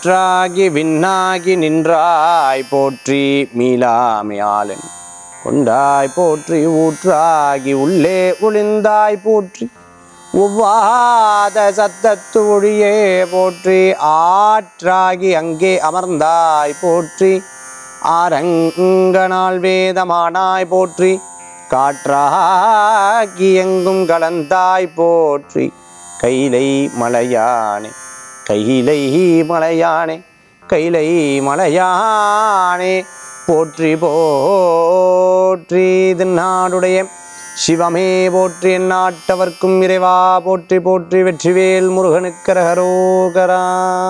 ஊற்றாகி விண்ணாகி நின்றாய் போற்றி மீளாமையாளன் கொண்டாய் போற்றி ஊற்றாகி உள்ளே ஒளிந்தாய் போற்றி ஒவ்வாத சத்தத்து ஒழியே போற்றி ஆற்றாகி அங்கே அமர்ந்தாய் போற்றி ஆரங்கனால் வேதமானாய் போற்றி காற்றாகி எங்கும் கலந்தாய் போற்றி கைலை மலையானே கைலை மலையானே கைலை மலையானே போற்றி போற்றி இது நாடுடைய சிவமே போற்றி எந்நாட்டவர்க்கும் இறைவா போற்றி போற்றி வெற்றிவேல் முருகனுக்கரகரோகரா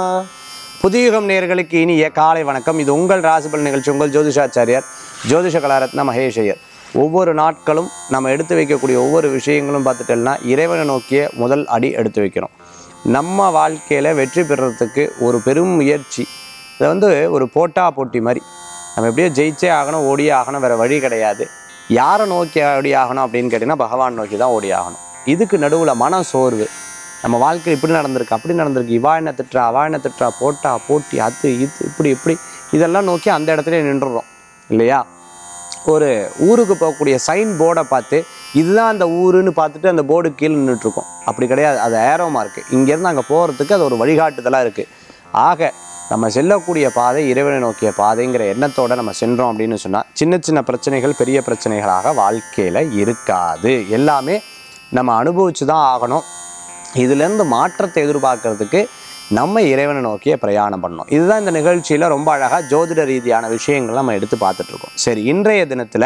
புதியுகம் நேர்களுக்கு இனிய காலை வணக்கம் இது உங்கள் ராசிபல் நிகழ்ச்சி உங்கள் ஜோதிஷாச்சாரியார் ஜோதிஷ கலாரத்ன மகேஷையர் ஒவ்வொரு நாட்களும் நம்ம எடுத்து வைக்கக்கூடிய ஒவ்வொரு விஷயங்களும் பார்த்துட்டோம்னா இறைவனை நோக்கிய முதல் அடி எடுத்து வைக்கிறோம் நம்ம வாழ்க்கையில் வெற்றி பெறுறதுக்கு ஒரு பெரும் முயற்சி இதை வந்து ஒரு போட்டா போட்டி மாதிரி நம்ம எப்படியோ ஜெயிச்சே ஆகணும் ஓடியே ஆகணும் வேறு வழி கிடையாது யாரை நோக்கி ஓடி ஆகணும் அப்படின்னு கேட்டிங்கன்னா பகவான் நோக்கி தான் ஓடி ஆகணும் இதுக்கு நடுவில் மன சோர்வு நம்ம வாழ்க்கை இப்படி நடந்திருக்கு அப்படி நடந்திருக்கு இவா என்ன திட்டுறா அவா என்ன திட்டுறா போட்டா போட்டி அது இது இப்படி இப்படி இதெல்லாம் நோக்கி அந்த இடத்துல நின்றுடுறோம் இல்லையா ஒரு ஊருக்கு போகக்கூடிய சைன் போர்டை பார்த்து இதுதான் அந்த ஊருன்னு பார்த்துட்டு அந்த போர்டு கீழே நின்றுட்டுருக்கோம் அப்படி கிடையாது அது ஏரோமா இருக்குது இங்கேருந்து அங்கே போகிறதுக்கு அது ஒரு வழிகாட்டுதலாக இருக்குது ஆக நம்ம செல்லக்கூடிய பாதை இறைவனை நோக்கிய பாதைங்கிற எண்ணத்தோட நம்ம சென்றோம் அப்படின்னு சொன்னால் சின்ன சின்ன பிரச்சனைகள் பெரிய பிரச்சனைகளாக வாழ்க்கையில் இருக்காது எல்லாமே நம்ம அனுபவிச்சு தான் ஆகணும் இதுலேருந்து மாற்றத்தை எதிர்பார்க்கறதுக்கு நம்ம இறைவனை நோக்கிய பிரயாணம் பண்ணணும் இதுதான் இந்த நிகழ்ச்சியில் ரொம்ப அழகாக ஜோதிட ரீதியான விஷயங்கள் நம்ம எடுத்து பார்த்துட்ருக்கோம் சரி இன்றைய தினத்தில்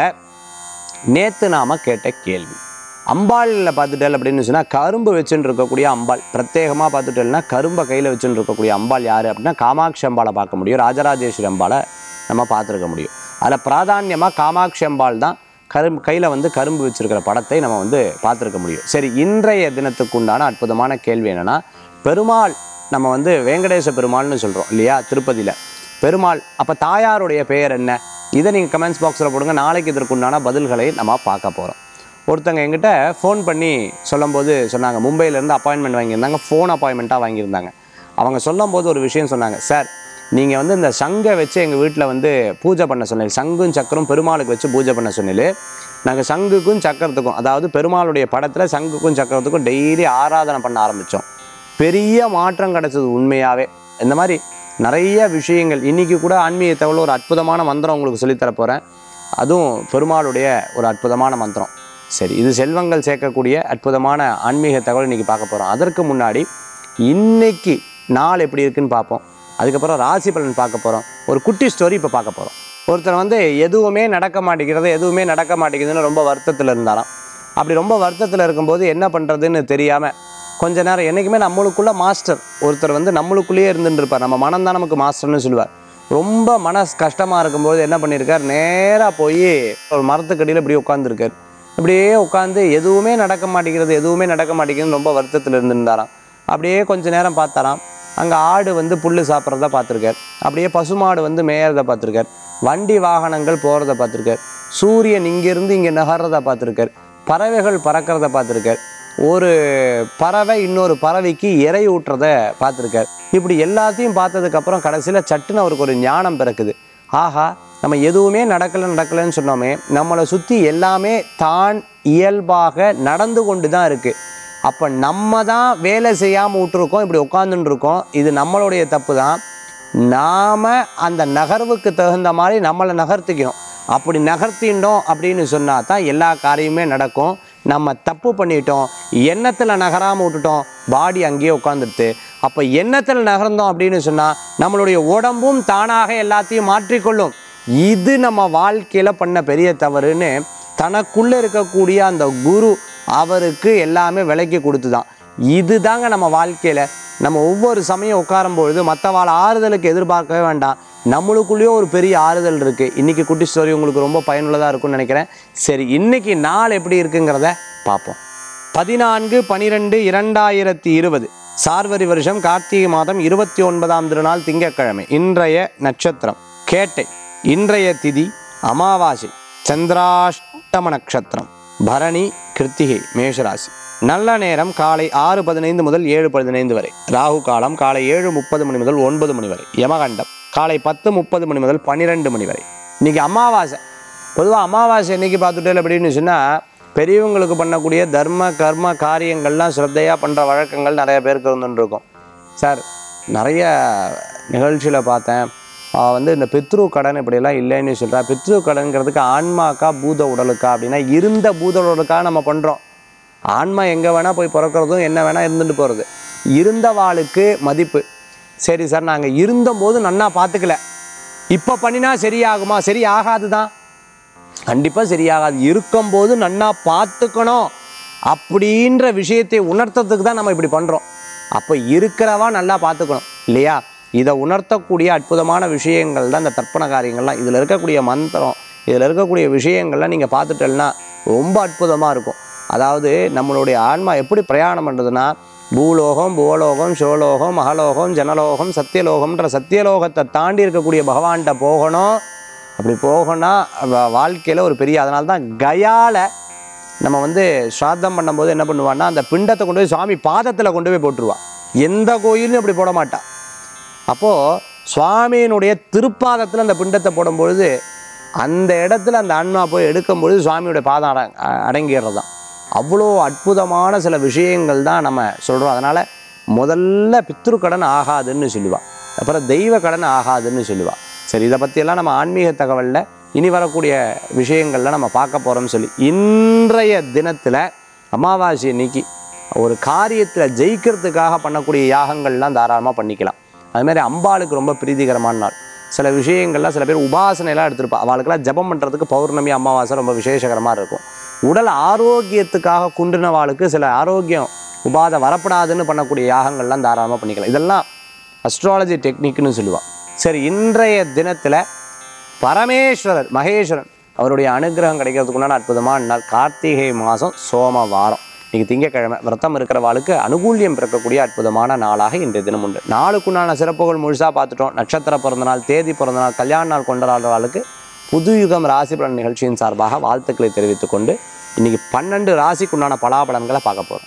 நேற்று நாம் கேட்ட கேள்வி அம்பாளில் பார்த்துட்டல் அப்படின்னு சொன்னால் கரும்பு வச்சுன்னு இருக்கக்கூடிய அம்பாள் பிரத்யேகமாக பார்த்துட்டேன்னா கரும்பை கையில் வச்சுன்னு இருக்கக்கூடிய அம்பாள் யார் அப்படின்னா காமாட்சி அம்பாளை பார்க்க முடியும் ராஜராஜேஸ்வரி அம்பாளை நம்ம பார்த்துருக்க முடியும் அதில் பிராதான்யமாக காமாட்சி அம்பாள் தான் கரும்பு கையில் வந்து கரும்பு வச்சிருக்கிற படத்தை நம்ம வந்து பார்த்துருக்க முடியும் சரி இன்றைய தினத்துக்கு உண்டான அற்புதமான கேள்வி என்னென்னா பெருமாள் நம்ம வந்து வெங்கடேச பெருமாள்னு சொல்கிறோம் இல்லையா திருப்பதியில் பெருமாள் அப்போ தாயாருடைய பெயர் என்ன இதை நீங்கள் கமெண்ட்ஸ் பாக்ஸில் போடுங்க நாளைக்கு இதற்குண்டான பதில்களை நம்ம பார்க்க போகிறோம் ஒருத்தங்க எங்கிட்ட ஃபோன் பண்ணி சொல்லும்போது சொன்னாங்க மும்பையிலேருந்து அப்பாயின்மெண்ட் வாங்கியிருந்தாங்க ஃபோன் அப்பாயின்மெண்ட்டாக வாங்கியிருந்தாங்க அவங்க சொல்லும்போது ஒரு விஷயம் சொன்னாங்க சார் நீங்கள் வந்து இந்த சங்கை வச்சு எங்கள் வீட்டில் வந்து பூஜை பண்ண சொன்னீங்க சங்கும் சக்கரம் பெருமாளுக்கு வச்சு பூஜை பண்ண சொன்னீங்க நாங்கள் சங்குக்கும் சக்கரத்துக்கும் அதாவது பெருமாளுடைய படத்தில் சங்குக்கும் சக்கரத்துக்கும் டெய்லி ஆராதனை பண்ண ஆரம்பித்தோம் பெரிய மாற்றம் கிடைச்சது உண்மையாகவே இந்த மாதிரி நிறைய விஷயங்கள் இன்றைக்கி கூட ஆன்மீக தகவல் ஒரு அற்புதமான மந்திரம் உங்களுக்கு சொல்லித்தர போகிறேன் அதுவும் பெருமாளுடைய ஒரு அற்புதமான மந்திரம் சரி இது செல்வங்கள் சேர்க்கக்கூடிய அற்புதமான ஆன்மீக தகவல் இன்றைக்கி பார்க்க போகிறோம் அதற்கு முன்னாடி இன்னைக்கு நாள் எப்படி இருக்குன்னு பார்ப்போம் அதுக்கப்புறம் ராசி பலன் பார்க்க போகிறோம் ஒரு குட்டி ஸ்டோரி இப்போ பார்க்க போகிறோம் ஒருத்தர் வந்து எதுவுமே நடக்க மாட்டேங்கிறது எதுவுமே நடக்க மாட்டேங்குதுன்னு ரொம்ப வருத்தத்தில் இருந்தாராம் அப்படி ரொம்ப வருத்தத்தில் இருக்கும்போது என்ன பண்ணுறதுன்னு தெரியாமல் கொஞ்ச நேரம் என்றைக்குமே நம்மளுக்குள்ள மாஸ்டர் ஒருத்தர் வந்து நம்மளுக்குள்ளேயே இருந்துட்டு இருப்பார் நம்ம மனம் தான் நமக்கு மாஸ்டர்னு சொல்லுவார் ரொம்ப மனசு கஷ்டமாக இருக்கும்போது என்ன பண்ணியிருக்கார் நேராக போய் ஒரு மரத்துக்கடியில் இப்படி உட்காந்துருக்கார் இப்படியே உட்காந்து எதுவுமே நடக்க மாட்டேங்கிறது எதுவுமே நடக்க மாட்டேங்குதுன்னு ரொம்ப வருத்தத்தில் இருந்திருந்தாராம் அப்படியே கொஞ்ச நேரம் பார்த்தாராம் அங்கே ஆடு வந்து புல் சாப்பிட்றத பார்த்துருக்கார் அப்படியே பசுமாடு வந்து மேயறதை பார்த்துருக்கார் வண்டி வாகனங்கள் போகிறத பார்த்துருக்கார் சூரியன் இங்கேருந்து இங்கே நகர்றத பார்த்துருக்கார் பறவைகள் பறக்கிறத பார்த்துருக்கார் ஒரு பறவை இன்னொரு பறவைக்கு இறை ஊட்டுறத பார்த்துருக்கார் இப்படி எல்லாத்தையும் பார்த்ததுக்கப்புறம் கடைசியில் சட்டுன்னு அவருக்கு ஒரு ஞானம் பிறக்குது ஆஹா நம்ம எதுவுமே நடக்கலை நடக்கலைன்னு சொன்னோமே நம்மளை சுற்றி எல்லாமே தான் இயல்பாக நடந்து கொண்டு தான் இருக்குது அப்போ நம்ம தான் வேலை செய்யாமல் விட்டுருக்கோம் இப்படி உட்காந்துட்டு இருக்கோம் இது நம்மளுடைய தப்பு தான் நாம் அந்த நகர்வுக்கு தகுந்த மாதிரி நம்மளை நகர்த்திக்கணும் அப்படி நகர்த்திண்டோம் அப்படின்னு சொன்னால் தான் எல்லா காரியமே நடக்கும் நம்ம தப்பு பண்ணிட்டோம் எண்ணத்தில் நகராமல் விட்டுட்டோம் பாடி அங்கேயே உட்காந்துடுது அப்போ எண்ணத்தில் நகர்ந்தோம் அப்படின்னு சொன்னால் நம்மளுடைய உடம்பும் தானாக எல்லாத்தையும் மாற்றிக்கொள்ளும் இது நம்ம வாழ்க்கையில் பண்ண பெரிய தவறுன்னு தனக்குள்ளே இருக்கக்கூடிய அந்த குரு அவருக்கு எல்லாமே விலைக்கு கொடுத்து தான் இது தாங்க நம்ம வாழ்க்கையில் நம்ம ஒவ்வொரு சமயம் உட்காரும்பொழுது மற்றவாள் ஆறுதலுக்கு எதிர்பார்க்கவே வேண்டாம் நம்மளுக்குள்ளேயே ஒரு பெரிய ஆறுதல் இருக்குது இன்றைக்கி குட்டி ஸ்டோரி உங்களுக்கு ரொம்ப பயனுள்ளதாக இருக்கும்னு நினைக்கிறேன் சரி இன்றைக்கி நாள் எப்படி இருக்குங்கிறத பார்ப்போம் பதினான்கு பனிரெண்டு இரண்டாயிரத்தி இருபது சார்வரி வருஷம் கார்த்திகை மாதம் இருபத்தி ஒன்பதாம் திருநாள் திங்கட்கிழமை இன்றைய நட்சத்திரம் கேட்டை இன்றைய திதி அமாவாசை சந்திராஷ்டம நட்சத்திரம் பரணி கிருத்திகை மேஷராசி நல்ல நேரம் காலை ஆறு பதினைந்து முதல் ஏழு பதினைந்து வரை ராகு காலம் காலை ஏழு முப்பது மணி முதல் ஒன்பது மணி வரை யமகண்டம் காலை பத்து முப்பது மணி முதல் பன்னிரெண்டு மணி வரை இன்னைக்கு அமாவாசை பொதுவாக அமாவாசை என்னைக்கு பார்த்துட்டே அப்படின்னு சொன்னால் பெரியவங்களுக்கு பண்ணக்கூடிய தர்ம கர்ம காரியங்கள்லாம் ஸ்ரத்தையாக பண்ணுற வழக்கங்கள் நிறைய பேருக்கு இருந்துருக்கும் சார் நிறைய நிகழ்ச்சியில் பார்த்தேன் ஆஹ் வந்து இந்த பித்ரு கடன் இப்படியெல்லாம் இல்லைன்னு சொல்கிறா பித்ரு கடன்கிறதுக்கு ஆன்மாக்கா பூத உடலுக்கா அப்படின்னா இருந்த பூத உடலுக்காக நம்ம பண்ணுறோம் ஆன்மா எங்கே வேணால் போய் பிறக்கிறதும் என்ன வேணால் இருந்துட்டு போகிறது இருந்த வாளுக்கு மதிப்பு சரி சார் நாங்கள் இருந்தபோது நன்னா பார்த்துக்கல இப்போ பண்ணினா சரியாகுமா சரி ஆகாது தான் கண்டிப்பாக சரியாகாது இருக்கும்போது நன்னா பார்த்துக்கணும் அப்படின்ற விஷயத்தை உணர்த்ததுக்கு தான் நம்ம இப்படி பண்ணுறோம் அப்போ இருக்கிறவா நல்லா பார்த்துக்கணும் இல்லையா இதை உணர்த்தக்கூடிய அற்புதமான விஷயங்கள் தான் இந்த தர்ப்பண காரியங்கள்லாம் இதில் இருக்கக்கூடிய மந்திரம் இதில் இருக்கக்கூடிய விஷயங்கள்லாம் நீங்கள் பார்த்துட்டேன்னா ரொம்ப அற்புதமாக இருக்கும் அதாவது நம்மளுடைய ஆன்மா எப்படி பிரயாணம் பண்ணுறதுன்னா பூலோகம் புவலோகம் சிவலோகம் மகலோகம் ஜனலோகம் சத்தியலோகம்ன்ற சத்தியலோகத்தை தாண்டி இருக்கக்கூடிய பகவான்கிட்ட போகணும் அப்படி போகணும்னா வாழ்க்கையில் ஒரு பெரிய அதனால தான் கயால நம்ம வந்து ஸ்ராத்தம் பண்ணும்போது என்ன பண்ணுவான்னா அந்த பிண்டத்தை கொண்டு போய் சுவாமி பாதத்தில் கொண்டு போய் போட்டுருவா எந்த கோயிலும் அப்படி போட மாட்டா அப்போது சுவாமியினுடைய திருப்பாதத்தில் அந்த பிண்டத்தை போடும்பொழுது அந்த இடத்துல அந்த ஆன்மா போய் எடுக்கும்பொழுது சுவாமியுடைய பாதம் அட அடங்கிடுறது தான் அவ்வளோ அற்புதமான சில விஷயங்கள் தான் நம்ம சொல்கிறோம் அதனால் முதல்ல பித்ரு கடன் ஆகாதுன்னு சொல்லுவாள் அப்புறம் தெய்வ கடன் ஆகாதுன்னு சொல்லுவாள் சரி இதை பற்றியெல்லாம் நம்ம ஆன்மீக தகவலில் இனி வரக்கூடிய விஷயங்கள்லாம் நம்ம பார்க்க போகிறோம்னு சொல்லி இன்றைய தினத்தில் அமாவாசை அன்னைக்கு ஒரு காரியத்தில் ஜெயிக்கிறதுக்காக பண்ணக்கூடிய யாகங்கள்லாம் தாராளமாக பண்ணிக்கலாம் அது மாதிரி அம்பாளுக்கு ரொம்ப பிரீதிகரமான நாள் சில விஷயங்கள்லாம் சில பேர் உபாசனையெல்லாம் எடுத்திருப்பா அவளுக்கெல்லாம் ஜெபம் பண்ணுறதுக்கு பௌர்ணமி அமாவாசை ரொம்ப விசேஷகரமாக இருக்கும் உடல் ஆரோக்கியத்துக்காக குன்றினவாளுக்கு சில ஆரோக்கியம் உபாதை வரப்படாதுன்னு பண்ணக்கூடிய யாகங்கள்லாம் தாராளமாக பண்ணிக்கலாம் இதெல்லாம் அஸ்ட்ராலஜி டெக்னிக்னு சொல்லுவாள் சரி இன்றைய தினத்தில் பரமேஸ்வரர் மகேஸ்வரன் அவருடைய அனுகிரகம் கிடைக்கிறதுக்குண்டான அற்புதமான நாள் கார்த்திகை மாதம் சோமவாரம் இன்னைக்கு திங்கக்கிழமை விரதம் இருக்கிறவாளுக்கு அனுகூல்யம் பிறக்கக்கூடிய அற்புதமான நாளாக இன்றைய தினம் உண்டு நாளுக்குண்டான சிறப்புகள் முழுசாக பார்த்துட்டோம் நட்சத்திர பிறந்த நாள் தேதி பிறந்த நாள் கல்யாண நாள் கொண்டாடுறவாளுக்கு புதுயுகம் ராசி பலன் நிகழ்ச்சியின் சார்பாக வாழ்த்துக்களை தெரிவித்துக் கொண்டு இன்னைக்கு பன்னெண்டு ராசிக்குண்டான பலாபலன்களை பார்க்க போகிறோம்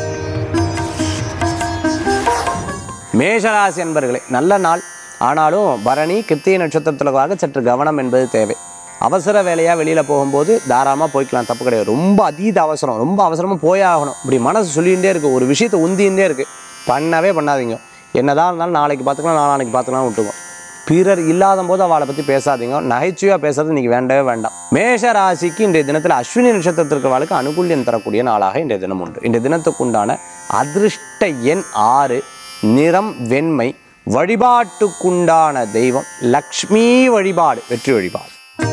மேஷராசி என்பர்களே நல்ல நாள் ஆனாலும் பரணி கிருத்திய நட்சத்திரத்துலவாக சற்று கவனம் என்பது தேவை அவசர வேலையாக வெளியில் போகும்போது தாராளமாக போய்க்கலாம் தப்பு கிடையாது ரொம்ப அதீத அவசரம் ரொம்ப அவசரமாக போயே ஆகணும் இப்படி மனசு சொல்லிகிட்டே இருக்குது ஒரு விஷயத்தை உந்திகிட்டே இருக்குது பண்ணவே பண்ணாதீங்க என்னதான் இருந்தாலும் நாளைக்கு பார்த்துக்கலாம் நாளைக்கு பார்த்துக்கலாம் விட்டுருவோம் பிறர் இல்லாத போது அவளை பற்றி பேசாதீங்க நகைச்சுவையாக பேசுறது இன்னைக்கு வேண்டவே வேண்டாம் மேஷ ராசிக்கு இன்றைய தினத்தில் அஸ்வினி நட்சத்திரத்திற்கு வாழ்க்கை அனுகூல்யம் தரக்கூடிய நாளாக இன்றைய தினம் உண்டு இன்றைய தினத்துக்குண்டான அதிர்ஷ்ட எண் ஆறு நிறம் வெண்மை வழிபாட்டுக்குண்டான தெய்வம் லக்ஷ்மி வழிபாடு வெற்றி வழிபாடு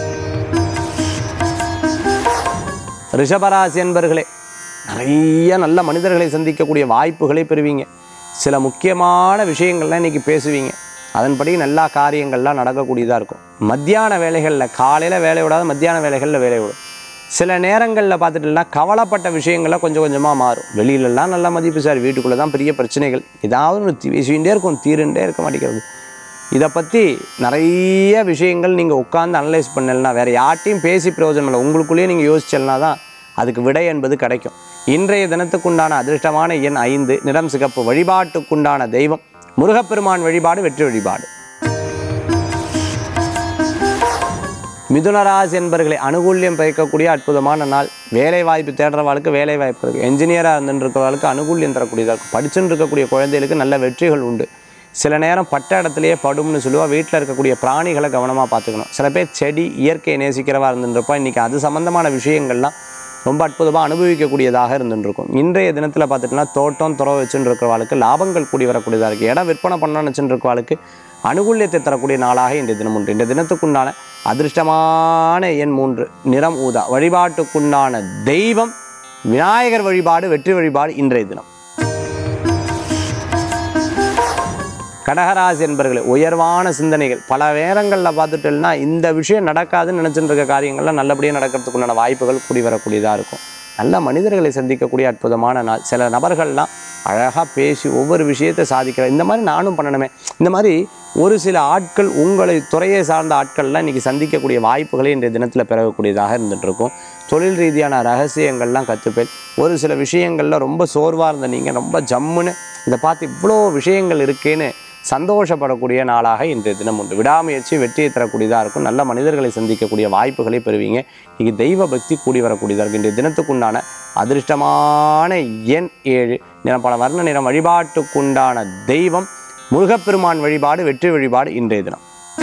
ரிஷபராசி என்பர்களே நிறைய நல்ல மனிதர்களை சந்திக்கக்கூடிய வாய்ப்புகளை பெறுவீங்க சில முக்கியமான விஷயங்கள்லாம் இன்னைக்கு பேசுவீங்க அதன்படி நல்லா காரியங்கள்லாம் நடக்கக்கூடியதாக இருக்கும் மத்தியான வேலைகளில் காலையில் வேலை விடாத மத்தியான வேலைகளில் வேலை விடும் சில நேரங்களில் பார்த்துட்டுனா கவலைப்பட்ட விஷயங்கள்லாம் கொஞ்சம் கொஞ்சமாக மாறும் வெளியிலலாம் நல்ல மதிப்பு சார் வீட்டுக்குள்ளே தான் பெரிய பிரச்சனைகள் ஏதாவது ஒன்று தீ- பேசிக்கிட்டே இருக்கும் தீருண்டே இருக்க மாட்டேங்கிறது இதை பற்றி நிறைய விஷயங்கள் நீங்கள் உட்காந்து அனலைஸ் பண்ணலனா வேறு யார்ட்டையும் பேசி பிரயோஜனம் இல்லை உங்களுக்குள்ளேயே நீங்கள் யோசிச்சல்னா தான் அதுக்கு விடை என்பது கிடைக்கும் இன்றைய தினத்துக்குண்டான அதிர்ஷ்டமான எண் ஐந்து நிறம் சிகப்பு வழிபாட்டுக்குண்டான தெய்வம் முருகப்பெருமான் வழிபாடு வெற்றி வழிபாடு மிதுனராசி என்பர்களை அனுகூல்யம் பயக்கக்கூடிய அற்புதமான நாள் வேலை வாய்ப்பு தேடுறவாளுக்கு வேலை வாய்ப்பு இருக்குது என்ஜினியராக இருந்துருக்கிறவளுக்கு அனுகூல்யம் தரக்கூடியதாக இருக்கும் படிச்சுன்னு இருக்கக்கூடிய குழந்தைகளுக்கு நல்ல வெற்றிகள் உண்டு சில நேரம் பட்ட இடத்துலையே படும்னு சொல்லுவா வீட்டில் இருக்கக்கூடிய பிராணிகளை கவனமாக பார்த்துக்கணும் சில பேர் செடி இயற்கையை நேசிக்கிறவா இருந்துருப்பா இன்றைக்கி அது சம்மந்தமான விஷயங்கள்லாம் ரொம்ப அற்புதமாக அனுபவிக்கக்கூடியதாக இருந்துருக்கும் இன்றைய தினத்தில் பார்த்துட்டோம்னா தோட்டம் துறவு வச்சுட்டு இருக்கிறவாளுக்கு லாபங்கள் கூடி வரக்கூடியதாக இருக்குது இடம் விற்பனை பண்ணணும்னு வச்சுட்டு இருக்கிறவாளுக்கு அனுகூல்யத்தை தரக்கூடிய நாளாக இன்றைய தினம் உண்டு இந்த தினத்துக்குண்டான அதிர்ஷ்டமான எண் மூன்று நிறம் ஊதா வழிபாட்டுக்குண்டான தெய்வம் விநாயகர் வழிபாடு வெற்றி வழிபாடு இன்றைய தினம் கடகராசி என்பர்களே உயர்வான சிந்தனைகள் பல நேரங்களில் பார்த்துட்டோம்னா இந்த விஷயம் நடக்காதுன்னு நினச்சிட்டு இருக்க காரியங்கள்லாம் நல்லபடியாக நடக்கிறதுக்குண்டான வாய்ப்புகள் கூடி வரக்கூடியதாக இருக்கும் நல்ல மனிதர்களை சந்திக்கக்கூடிய அற்புதமான நாள் சில நபர்கள்லாம் அழகாக பேசி ஒவ்வொரு விஷயத்தை சாதிக்கிற இந்த மாதிரி நானும் பண்ணணுமே இந்த மாதிரி ஒரு சில ஆட்கள் உங்களை துறையை சார்ந்த ஆட்கள்லாம் இன்றைக்கி சந்திக்கக்கூடிய வாய்ப்புகளை இன்றைய தினத்தில் பெறக்கூடியதாக இருந்துட்டு இருக்கும் தொழில் ரீதியான ரகசியங்கள்லாம் கற்றுப்பேன் ஒரு சில விஷயங்களில் ரொம்ப சோர்வாக இருந்த நீங்கள் ரொம்ப ஜம்முன்னு இதை பார்த்து இவ்வளோ விஷயங்கள் இருக்கேன்னு சந்தோஷப்படக்கூடிய நாளாக இன்றைய தினம் உண்டு விடாமுயற்சி வெற்றியை தரக்கூடியதாக இருக்கும் நல்ல மனிதர்களை சந்திக்கக்கூடிய வாய்ப்புகளை பெறுவீங்க இன்னைக்கு தெய்வ பக்தி கூடி வரக்கூடியதாக இருக்கும் இன்றைய தினத்துக்குண்டான அதிர்ஷ்டமான எண் ஏழு நிறம் பல வர்ண நிறம் வழிபாட்டுக்குண்டான தெய்வம் முருகப்பெருமான் வழிபாடு வெற்றி வழிபாடு இன்றைய தினம்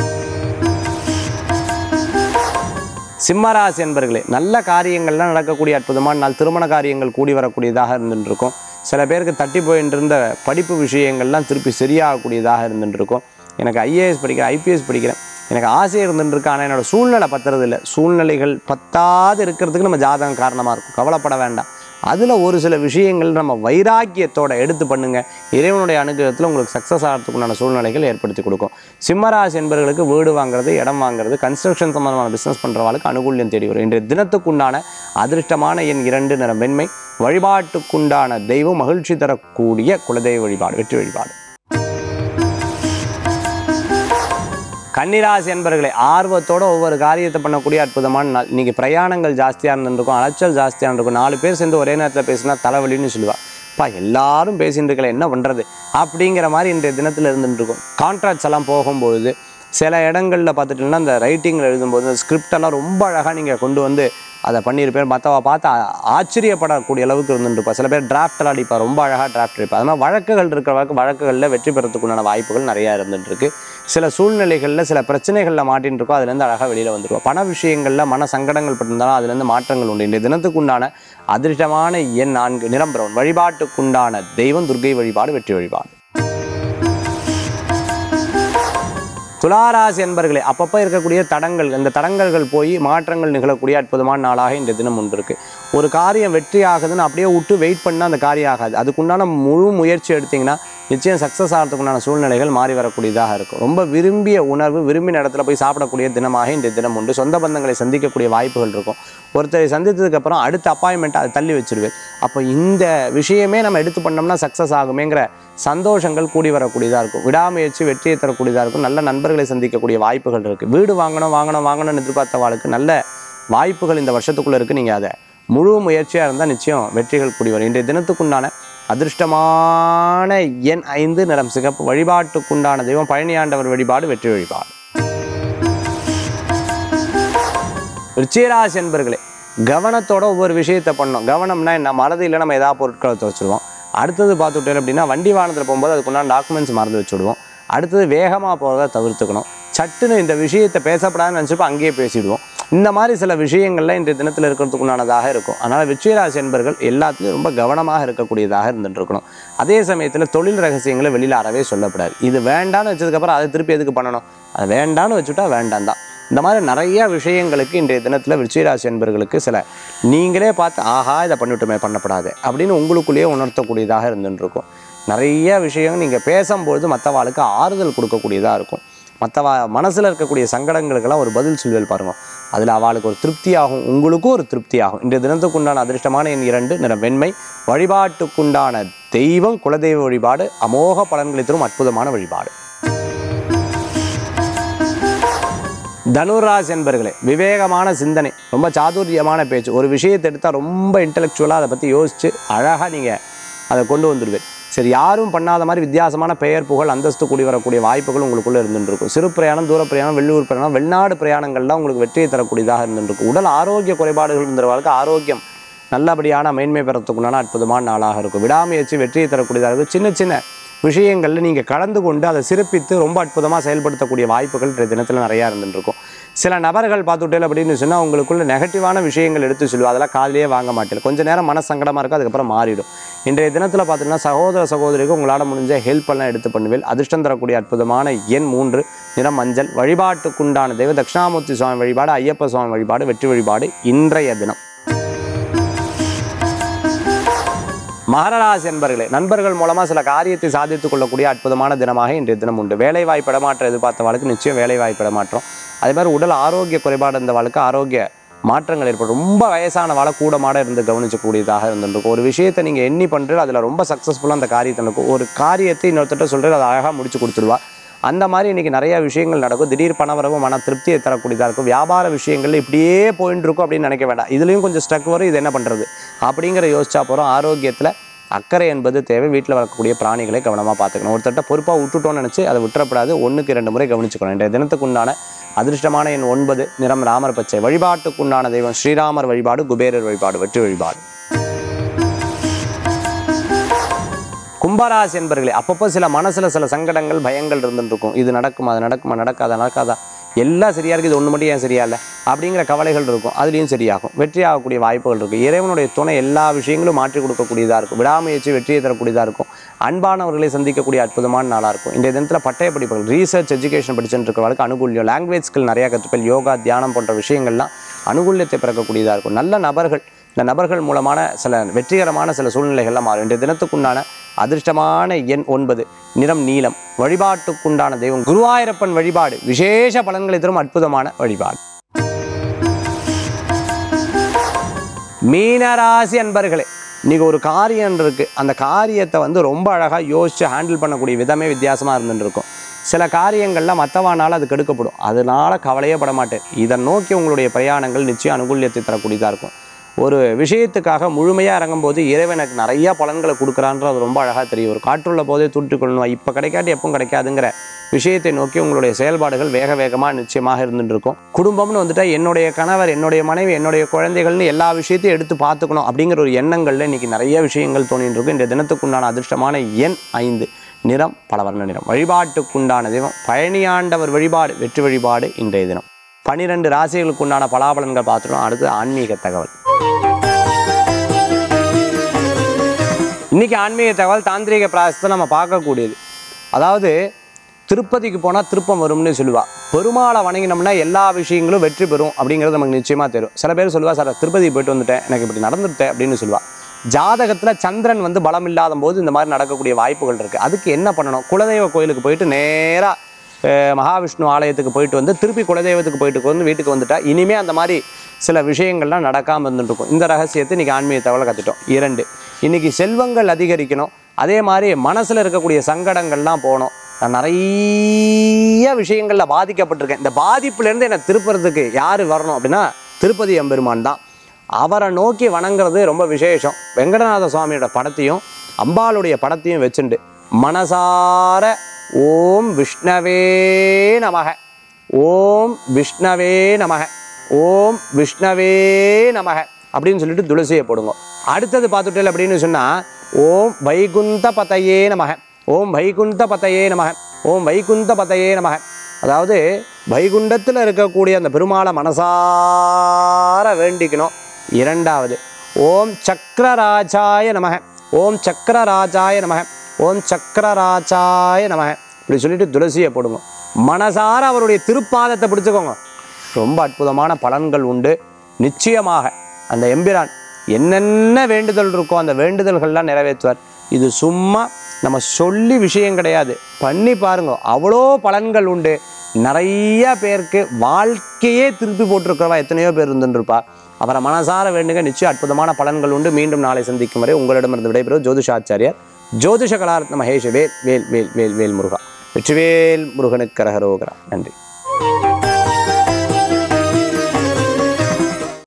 சிம்மராசி என்பர்களே நல்ல காரியங்கள்லாம் நடக்கக்கூடிய அற்புதமான நாள் திருமண காரியங்கள் கூடி வரக்கூடியதாக இருந்துட்டு இருக்கும் சில பேருக்கு தட்டி போயிட்டு இருந்த படிப்பு விஷயங்கள்லாம் திருப்பி சரியாகக்கூடியதாக இருந்துட்டு இருக்கும் எனக்கு ஐஏஎஸ் படிக்கிறேன் ஐபிஎஸ் படிக்கிறேன் எனக்கு ஆசை இருந்துட்டு இருக்கு ஆனால் என்னோட சூழ்நிலை பத்துறது இல்லை சூழ்நிலைகள் பத்தாது இருக்கிறதுக்கு நம்ம ஜாதகம் காரணமாக இருக்கும் கவலைப்பட வேண்டாம் அதில் ஒரு சில விஷயங்கள் நம்ம வைராக்கியத்தோட எடுத்து பண்ணுங்க இறைவனுடைய அனுகிரகத்தில் உங்களுக்கு சக்ஸஸ் ஆகிறதுக்குண்டான சூழ்நிலைகள் ஏற்படுத்தி கொடுக்கும் சிம்மராசி என்பவர்களுக்கு வீடு வாங்குறது இடம் வாங்குறது கன்ஸ்ட்ரக்ஷன் சம்பந்தமான பிஸ்னஸ் பண்ணுறவங்களுக்கு அனுகூல்யம் தேடி வரும் இன்றைய தினத்துக்குண்டான அதிர்ஷ்டமான எண் இரண்டு நிறம் வெண்மை வழிபாட்டுக்குண்டான தெய்வம் மகிழ்ச்சி தரக்கூடிய குலதெய்வ வழிபாடு வெற்றி வழிபாடு கன்னிராசி என்பர்களே ஆர்வத்தோட ஒவ்வொரு காரியத்தை பண்ணக்கூடிய அற்புதமான நாள் இன்னைக்கு பிரயாணங்கள் ஜாஸ்தியாக இருந்திருக்கும் அலைச்சல் ஜாஸ்தியாக இருக்கும் நாலு பேர் சேர்ந்து ஒரே நேரத்தில் பேசினா தலைவலின்னு சொல்லுவா பா எல்லாரும் பேசிட்டு இருக்கல என்ன பண்ணுறது அப்படிங்கிற மாதிரி இன்றைய தினத்தில் இருந்துட்டு இருக்கும் கான்ட்ராக்ட்ஸ் எல்லாம் போகும்பொழுது சில இடங்களில் பார்த்துட்டீங்கன்னா அந்த ரைட்டிங்கில் எழுதும்போது அந்த ஸ்கிரிப்ட் எல்லாம் ரொம்ப அழகாக நீங்கள் கொண்டு வந்து அதை பண்ணியிருப்பேன் மற்றவ பார்த்து ஆ- ஆச்சரியப்படக்கூடிய அளவுக்கு இருந்துருப்பா சில பேர் டிராஃப்ட் எல்லாம் அடிப்பா ரொம்ப அழகாக டிராஃப்ட் அடிப்பா அது மாதிரி வழக்குகள் இருக்கிற வழக்கு வழக்குகளில் வெற்றி பெறத்துக்குண்டான வாய்ப்புகள் நிறையா இருந்துட்டு இருக்கு சில சூழ்நிலைகளில் சில பிரச்சனைகளில் மாட்டின்னு இருக்கோ அதுலேருந்து அழகாக வெளியில் வந்துருவோம் பண விஷயங்களில் மன சங்கடங்கள் பட்டிருந்தாலும் அதுலேருந்து மாற்றங்கள் உண்டு இன்றைய தினத்துக்குண்டான அதிர்ஷ்டமான எண் நான்கு நிறம் பிரவுன் வழிபாட்டுக்குண்டான தெய்வம் துர்க்கை வழிபாடு வெற்றி வழிபாடு துளாராசி என்பர்களே அப்பப்போ இருக்கக்கூடிய தடங்கள் இந்த தடங்கல்கள் போய் மாற்றங்கள் நிகழக்கூடிய அற்புதமான நாளாக இந்த தினம் ஒன்று இருக்கு ஒரு காரியம் வெற்றி ஆகுதுன்னு அப்படியே விட்டு வெயிட் பண்ணால் அந்த காரியம் ஆகாது அதுக்குண்டான முழு முயற்சி எடுத்தீங்கன்னா நிச்சயம் சக்ஸஸ் ஆகிறதுக்குண்டான சூழ்நிலைகள் மாறி வரக்கூடியதாக இருக்கும் ரொம்ப விரும்பிய உணர்வு விரும்பின இடத்துல போய் சாப்பிடக்கூடிய தினமாக இந்த தினம் உண்டு சொந்த பந்தங்களை சந்திக்கக்கூடிய வாய்ப்புகள் இருக்கும் ஒருத்தரை சந்தித்ததுக்கப்புறம் அடுத்த அப்பாயின்மெண்ட் அதை தள்ளி வச்சிருவேன் அப்போ இந்த விஷயமே நம்ம எடுத்து பண்ணோம்னா சக்ஸஸ் ஆகுமேங்கிற சந்தோஷங்கள் கூடி வரக்கூடியதாக இருக்கும் விடாமுயற்சி வெற்றியை தரக்கூடியதாக இருக்கும் நல்ல நண்பர்களை சந்திக்கக்கூடிய வாய்ப்புகள் இருக்குது வீடு வாங்கணும் வாங்கணும் வாங்கணும்னு எதிர்பார்த்தவாளுக்கு நல்ல வாய்ப்புகள் இந்த வருஷத்துக்குள்ளே இருக்குது நீங்கள் அதை முழு முயற்சியாக இருந்தால் நிச்சயம் வெற்றிகள் கூடி வரும் இன்றைய தினத்துக்குண்டான அதிர்ஷ்டமான எண் ஐந்து நிறம் சிகப்பு வழிபாட்டுக்குண்டான தெய்வம் பழனியாண்டவர் வழிபாடு வெற்றி வழிபாடு ரிச்சிராசி என்பர்களே கவனத்தோட ஒவ்வொரு விஷயத்தை பண்ணோம் கவனம்னா என்ன மறதியில் நம்ம ஏதாவது பொருட்களை வச்சுருவோம் அடுத்தது பார்த்துட்டோம் அப்படின்னா வண்டி வாகனத்தில் போகும்போது அதுக்குண்டான டாக்குமெண்ட்ஸ் மறந்து வச்சுடுவோம் அடுத்தது வேகமாக போகிறத தவிர்த்துக்கணும் சட்டுன்னு இந்த விஷயத்தை பேசப்படாதுன்னு நினச்சப்போ அங்கேயே பேசிடுவோம் இந்த மாதிரி சில விஷயங்கள்லாம் இன்றைய தினத்தில் இருக்கிறதுக்குண்டானதாக இருக்கும் அதனால் விச்சயராசி என்பர்கள் எல்லாத்துலேயும் ரொம்ப கவனமாக இருக்கக்கூடியதாக இருந்துட்டு இருக்கணும் அதே சமயத்தில் தொழில் ரகசியங்களை வெளியில் அறவே சொல்லப்படாது இது வேண்டான்னு வச்சதுக்கப்புறம் அதை திருப்பி எதுக்கு பண்ணணும் அது வேண்டான்னு வச்சுட்டா வேண்டாம் தான் இந்த மாதிரி நிறைய விஷயங்களுக்கு இன்றைய தினத்தில் விருச்சிகராசி என்பர்களுக்கு சில நீங்களே பார்த்து ஆஹா இதை பண்ணிவிட்டுமே பண்ணப்படாது அப்படின்னு உங்களுக்குள்ளேயே உணர்த்தக்கூடியதாக இருந்துட்டு இருக்கும் நிறைய விஷயங்கள் நீங்கள் பேசும்பொழுது மற்றவாளுக்கு ஆறுதல் கொடுக்கக்கூடியதாக இருக்கும் மற்றவா மனசில் இருக்கக்கூடிய சங்கடங்களுக்கெல்லாம் ஒரு பதில் சொல்வேல் பாருங்க அதில் அவளுக்கு ஒரு திருப்தியாகும் உங்களுக்கும் ஒரு திருப்தியாகும் இன்றைய தினத்துக்குண்டான அதிர்ஷ்டமான எண் இரண்டு நிற வெண்மை வழிபாட்டுக்குண்டான தெய்வம் குலதெய்வ வழிபாடு அமோக பலன்களை தரும் அற்புதமான வழிபாடு தனுராஸ் என்பர்களே விவேகமான சிந்தனை ரொம்ப சாதுரியமான பேச்சு ஒரு விஷயத்தை எடுத்தால் ரொம்ப இன்டெலெக்சுவலாக அதை பற்றி யோசித்து அழகாக நீங்கள் அதை கொண்டு வந்துடுவேன் சரி யாரும் பண்ணாத மாதிரி வித்தியாசமான பெயர் புகழ் அந்தஸ்து கூடி வரக்கூடிய வாய்ப்புகள் உங்களுக்குள்ளே இருந்துட்டு இருக்கும் சிறு பிரயாணம் தூர பிரயாணம் வெளியூர் பிரயாணம் வெளிநாடு பிரயாணங்கள்லாம் உங்களுக்கு வெற்றியை தரக்கூடியதாக இருந்துட்டு இருக்கும் உடல் ஆரோக்கிய குறைபாடுகள் இருந்தவர்களுக்கு ஆரோக்கியம் நல்லபடியான மேன்மை பெறத்துக்குண்டான அற்புதமான நாளாக இருக்கும் விடாமுயற்சி வெற்றியை தரக்கூடியதாக இருக்கும் சின்ன சின்ன விஷயங்களில் நீங்கள் கலந்து கொண்டு அதை சிறப்பித்து ரொம்ப அற்புதமாக செயல்படுத்தக்கூடிய வாய்ப்புகள் இன்றைய தினத்தில் நிறையா இருந்துட்டு இருக்கும் சில நபர்கள் பார்த்துட்டேன் அப்படின்னு சொன்னால் உங்களுக்குள்ள நெகட்டிவான விஷயங்கள் எடுத்து சொல்லுவோம் அதெல்லாம் காலையிலே வாங்க மாட்டேன் கொஞ்ச நேரம் மன சங்கடமாக இருக்கும் அதுக்கப்புறம் மாறிடும் இன்றைய தினத்தில் பார்த்தீங்கன்னா சகோதர சகோதரிக்கு உங்களால் முடிஞ்ச ஹெல்ப் எல்லாம் எடுத்து பண்ணுவேன் அதிர்ஷ்டம் தரக்கூடிய அற்புதமான எண் மூன்று நிறம் மஞ்சள் வழிபாட்டுக்குண்டான தெய்வ தட்சிணாமூர்த்தி சுவாமி வழிபாடு ஐயப்ப சுவாமி வழிபாடு வெற்றி வழிபாடு இன்றைய தினம் மகரராசி என்பர்களே நண்பர்கள் மூலமாக சில காரியத்தை சாதித்துக் கொள்ளக்கூடிய அற்புதமான தினமாக இன்றைய தினம் உண்டு வேலை வாய்ப்பு இடமாற்றம் எதிர்பார்த்தவாளுக்கு நிச்சயம் வேலை வாய்ப்பு இடமாற்றம் அதே மாதிரி உடல் ஆரோக்கிய குறைபாடு இருந்தவாளுக்கு ஆரோக்கிய மாற்றங்கள் ஏற்படும் ரொம்ப வயசான வாழை கூட மாட இருந்து கவனிச்சக்கூடியதாக இருந்துருக்கும் ஒரு விஷயத்தை நீங்கள் எண்ணி பண்ணுறது அதில் ரொம்ப சக்ஸஸ்ஃபுல்லாக அந்த காரியத்தை நடக்கும் ஒரு காரியத்தை இன்னொருத்தட்ட சொல்கிறது அதை அழகாக முடிச்சு கொடுத்துடுவா அந்த மாதிரி இன்றைக்கி நிறைய விஷயங்கள் நடக்கும் திடீர் பணவரவு மன திருப்தியை தரக்கூடியதாக இருக்கும் வியாபார விஷயங்கள்ல இப்படியே போயின்னு இருக்கும் அப்படின்னு நினைக்க வேண்டாம் இதுலேயும் கொஞ்சம் ஸ்ட்ரக் வரும் இது என்ன பண்ணுறது அப்படிங்கிற யோசிச்சா போகிறோம் ஆரோக்கியத்தில் அக்கறை என்பது தேவை வீட்டில் வளர்க்கக்கூடிய பிராணிகளை கவனமாக பார்த்துக்கணும் ஒருத்தட்ட பொறுப்பாக விட்டுட்டோம்னு நினச்சி அதை விட்டுறப்படாது ஒன்றுக்கு ரெண்டு முறை கவனிச்சுக்கணும் இன்றைய தினத்துக்குண்டான அதிர்ஷ்டமான எண் ஒன்பது நிறம் ராமர் பச்சை வழிபாட்டுக்குண்டான தெய்வம் ஸ்ரீராமர் வழிபாடு குபேரர் வழிபாடு வெற்றி வழிபாடு கும்பராசி என்பர்களே அப்பப்போ சில மனசுல சில சங்கடங்கள் பயங்கள் இருந்துட்டு இருக்கும் இது நடக்குமா அது நடக்குமா நடக்காதா நடக்காதா எல்லாம் சரியா இருக்கு இது ஒன்று மட்டும் ஏன் சரியா இல்லை அப்படிங்கிற கவலைகள் இருக்கும் அதுலேயும் சரியாகும் வெற்றி ஆகக்கூடிய வாய்ப்புகள் இருக்கும் இறைவனுடைய துணை எல்லா விஷயங்களும் மாற்றி கொடுக்கக்கூடியதாக இருக்கும் விடாமுயற்சி வெற்றியை தரக்கூடியதாக இருக்கும் அன்பானவர்களை சந்திக்கக்கூடிய அற்புதமான நாளாக இருக்கும் இன்றைய தினத்தில் பட்டய படிப்புகள் ரீசர்ச் எஜுகேஷன் படிச்சுட்டு இருக்கிறவங்களுக்கு அனுகூல்யம் லாங்குவேஜ் ஸ்கில் நிறையா கற்றுப்பல் யோகா தியானம் போன்ற விஷயங்கள்லாம் அனுகூல்யத்தை பிறக்கக்கூடியதாக இருக்கும் நல்ல நபர்கள் இந்த நபர்கள் மூலமான சில வெற்றிகரமான சில சூழ்நிலைகள்லாம் மாறும் இன்றைய தினத்துக்குண்டான அதிர்ஷ்டமான எண் ஒன்பது நிறம் நீலம் வழிபாட்டுக்குண்டான தெய்வம் குருவாயூரப்பன் வழிபாடு விசேஷ பலன்களை தரும் அற்புதமான வழிபாடு மீனராசி அன்பர்களே இன்னைக்கு ஒரு காரியம் இருக்கு அந்த காரியத்தை வந்து ரொம்ப அழகாக யோசிச்சு ஹேண்டில் பண்ணக்கூடிய விதமே வித்தியாசமாக இருந்துட்டு இருக்கும் சில காரியங்கள்ல மற்றவானால அது கெடுக்கப்படும் அதனால கவலையே பட மாட்டேன் இதை நோக்கி உங்களுடைய பிரயாணங்கள் நிச்சயம் அனுகூல்யத்தை தரக்கூடியதாக இருக்கும் ஒரு விஷயத்துக்காக முழுமையாக இறங்கும்போது இறைவனுக்கு நிறைய பலன்களை கொடுக்குறான்றது ரொம்ப அழகாக தெரியும் ஒரு காற்றுள்ள போதே தூற்றிக்கொள்ளணும் இப்போ கிடைக்காட்டி எப்பவும் கிடைக்காதுங்கிற விஷயத்தை நோக்கி உங்களுடைய செயல்பாடுகள் வேக வேகமாக நிச்சயமாக இருந்துட்டு இருக்கும் குடும்பம்னு வந்துட்டா என்னுடைய கணவர் என்னுடைய மனைவி என்னுடைய குழந்தைகள்னு எல்லா விஷயத்தையும் எடுத்து பார்த்துக்கணும் அப்படிங்கிற ஒரு எண்ணங்கள்ல இன்னைக்கு நிறைய விஷயங்கள் தோணிட்டு இருக்கும் இந்த தினத்துக்குண்டான அதிர்ஷ்டமான எண் ஐந்து நிறம் பலவர்ண நிறம் வழிபாட்டுக்குண்டான தெய்வம் பழனியாண்டவர் வழிபாடு வெற்றி வழிபாடு இன்றைய தினம் பனிரெண்டு ராசிகளுக்கு உண்டான பலாபலன்கள் பார்த்துட்டோம் அடுத்து ஆன்மீக தகவல் இன்னைக்கு ஆன்மீக தகவல் தாந்திரிக பிராயசத்தை நம்ம பார்க்கக்கூடியது அதாவது திருப்பதிக்கு போனால் திருப்பம் வரும்னு சொல்லுவா பெருமாளை வணங்கினோம்னா எல்லா விஷயங்களும் வெற்றி பெறும் அப்படிங்கிறது நமக்கு நிச்சயமாக தெரியும் சில பேர் சொல்லுவா சார் திருப்பதி போயிட்டு வந்துட்டேன் எனக்கு இப்படி நடந்துட்டேன் அப்படின்னு சொல்லுவா ஜாதகத்தில் சந்திரன் வந்து பலம் இல்லாத போது இந்த மாதிரி நடக்கக்கூடிய வாய்ப்புகள் இருக்குது அதுக்கு என்ன பண்ணணும் குலதெய்வ கோயிலுக்கு போயிட்டு நேராக அஹ் மகாவிஷ்ணு ஆலயத்துக்கு போயிட்டு வந்து திருப்பி குலதெய்வத்துக்கு போயிட்டு வந்து வீட்டுக்கு வந்துட்டா இனிமே அந்த மாதிரி சில விஷயங்கள்லாம் நடக்காமல் இருந்துட்டு இருக்கும் இந்த ரகசியத்தை இன்னைக்கு ஆன்மீக தகவலை கற்றுட்டோம் இரண்டு இன்னைக்கு செல்வங்கள் அதிகரிக்கணும் அதே மாதிரி மனசில் இருக்கக்கூடிய சங்கடங்கள்லாம் போகணும் நான் நிறைய விஷயங்களில் பாதிக்கப்பட்டிருக்கேன் இந்த பாதிப்புலேருந்து என்னை திருப்புறதுக்கு யார் வரணும் அப்படின்னா திருப்பதி எம்பெருமான் தான் அவரை நோக்கி வணங்குறது ரொம்ப விசேஷம் வெங்கடநாத சுவாமியோட படத்தையும் அம்பாளுடைய படத்தையும் வச்சுண்டு மனசார ஓம் விஷ்ணவே நமக ஓம் விஷ்ணவே நமக ஓம் விஷ்ணவே நமக அப்படின்னு சொல்லிட்டு துளசியை போடுங்க அடுத்தது பார்த்துட்டேன் அப்படின்னு சொன்னால் ஓம் வைகுந்த பதையே நமக ஓம் வைகுந்த பதையே நமக ஓம் வைகுந்த பதையே நமக அதாவது வைகுண்டத்தில் இருக்கக்கூடிய அந்த பெருமாளை மனசார வேண்டிக்கணும் இரண்டாவது ஓம் சக்கரராஜாய நமக ஓம் சக்கரராஜாய நமக ஓம் சக்கரராஜாய நமக இப்படி சொல்லிட்டு துளசியை போடுங்க மனசார அவருடைய திருப்பாதத்தை பிடிச்சுக்கோங்க ரொம்ப அற்புதமான பலன்கள் உண்டு நிச்சயமாக அந்த எம்பிரான் என்னென்ன வேண்டுதல் இருக்கோ அந்த வேண்டுதல்கள்லாம் நிறைவேற்றுவார் இது சும்மா நம்ம சொல்லி விஷயம் கிடையாது பண்ணி பாருங்க அவ்வளோ பலன்கள் உண்டு நிறைய பேருக்கு வாழ்க்கையே திருப்பி போட்டிருக்கிறவா எத்தனையோ பேர் இருந்துருப்பா அவரை மனசார வேண்டுங்க நிச்சயம் அற்புதமான பலன்கள் உண்டு மீண்டும் நாளை சந்திக்கும் வரை உங்களிடமிருந்து விடைபெறும் ஜோதிஷாச்சாரியார் ஜோதிஷ கலாரத்ன மகேஷ் வேல் வேல் வேல் வேல் வேல் முருகா வெற்றிவேல் முருகனுக்கு கரகரோகரா நன்றி